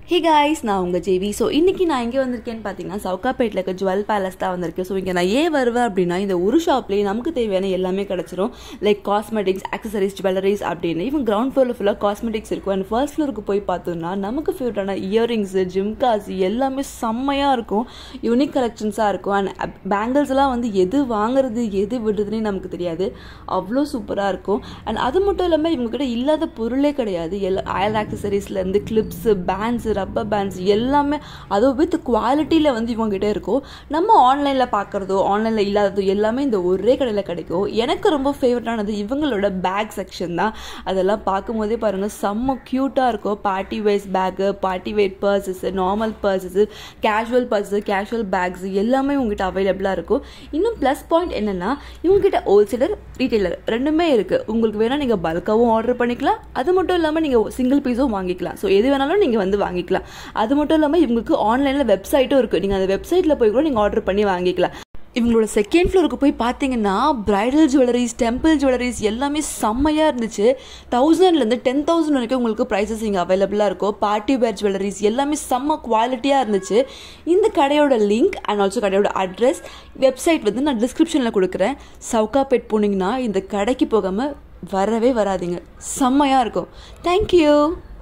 hey guys நான் உங்கள் JV so இன்றைக்கி நான் எங்கே வந்திருக்கேன்னு பார்த்தீங்கன்னா சவுகாப்பேட்டில் இருக்க ஜுவல் பேலஸ் தான் வந்திருக்கேன் ஸோ இங்கே நான் ஏன் வருவேன் அப்படின்னா இந்த ஒரு ஷாப்லேயே நமக்கு தேவையான எல்லாமே கிடச்சிரும் லைக் காஸ்மெட்டிக்ஸ் அக்சசரிஸ் ஜுவல்லரிஸ் அப்படின்னு இவன் கிரவுண்ட் ஃப்ளோரில் ஃபுல்லாக காஸ்மெட்டிக்ஸ் இருக்கும் அண்ட் ஃபர்ஸ்ட் ஃப்ளோருக்கு போய் பார்த்தோம்னா நமக்கு ஃபேவரட்டான இயரிங்ஸு ஜிம்காஸ் எல்லாமே செம்மையாக இருக்கும் யூனிக் கலெக்ஷன்ஸாக இருக்கும் அண்ட் பேங்கிள்ஸ்லாம் வந்து எது வாங்குறது எது விடுறதுனே நமக்கு தெரியாது அவ்வளோ சூப்பராக இருக்கும் அண்ட் அது மட்டும் இல்லாமல் இவங்ககிட்ட இல்லாத பொருளே கிடையாது எல்லா ஆயில் ஆக்சசரிஸ்லேருந்து கிளிப்ஸு பேண்ட்ஸு ரப்பர் பேண்ட்ஸ் எல்லாமே அதுவும் வித் குவாலிட்டியில் வந்து இவங்ககிட்ட இருக்கும் நம்ம ஆன்லைனில் பார்க்குறதோ ஆன்லைனில் இல்லாததோ எல்லாமே இந்த ஒரே கடையில் கிடைக்கும் எனக்கு ரொம்ப ஃபேவரட்டானது இவங்களோட பேக் செக்ஷன் தான் அதெல்லாம் பார்க்கும்போதே பாருங்கள் செம்ம க்யூட்டாக இருக்கும் party wears bag party wear purses normal purses casual purses casual bags எல்லாமே உங்ககிட்ட அவைலபிளாக இருக்கும் இன்னும் ப்ளஸ் பாயிண்ட் என்னென்னா இவங்ககிட்ட ஹோல்சேலர் ரீட்டைலர் ரெண்டுமே இருக்குது உங்களுக்கு வேணால் நீங்கள் பல்காகவும் ஆர்டர் பண்ணிக்கலாம் அது மட்டும் இல்லாமல் நீங்கள் சிங்கிள் பீஸும் வாங்கிக்கலாம் ஸோ எது வேணாலும் நீங்கள் வந்து வாங்கிக்கலாம் அது மட்டும் இல்லாமல் இவங்களுக்கு ஆன்லைனில் வெப்சைட்டும் இருக்குது நீங்கள் அந்த வெப்சைட்டில் போய் கூட நீங்கள் ஆர்டர் பண்ணி வாங்கிக்கலாம் இவங்களோட செகண்ட் ஃப்ளோருக்கு போய் பார்த்தீங்கன்னா பிரைடல் ஜுவல்லரிஸ் டெம்பிள் ஜுவல்லரிஸ் எல்லாமே செம்மையாக இருந்துச்சு தௌசண்ட்லேருந்து டென் தௌசண்ட் வரைக்கும் உங்களுக்கு ப்ரைஸஸ் இங்கே அவைலபிளாக இருக்கும் பார்ட்டி வேர் ஜுவல்லரிஸ் எல்லாமே செம்ம குவாலிட்டியாக இருந்துச்சு இந்த கடையோட லிங்க் அண்ட் ஆல்சோ கடையோட அட்ரஸ் வெப்சைட் வந்து நான் டிஸ்கிரிப்ஷனில் கொடுக்குறேன் சவுகாப்பேட் போனீங்கன்னா இந்த கடைக்கு போகாமல் வரவே வராதிங்க செம்மையாக இருக்கும் தேங்க்யூ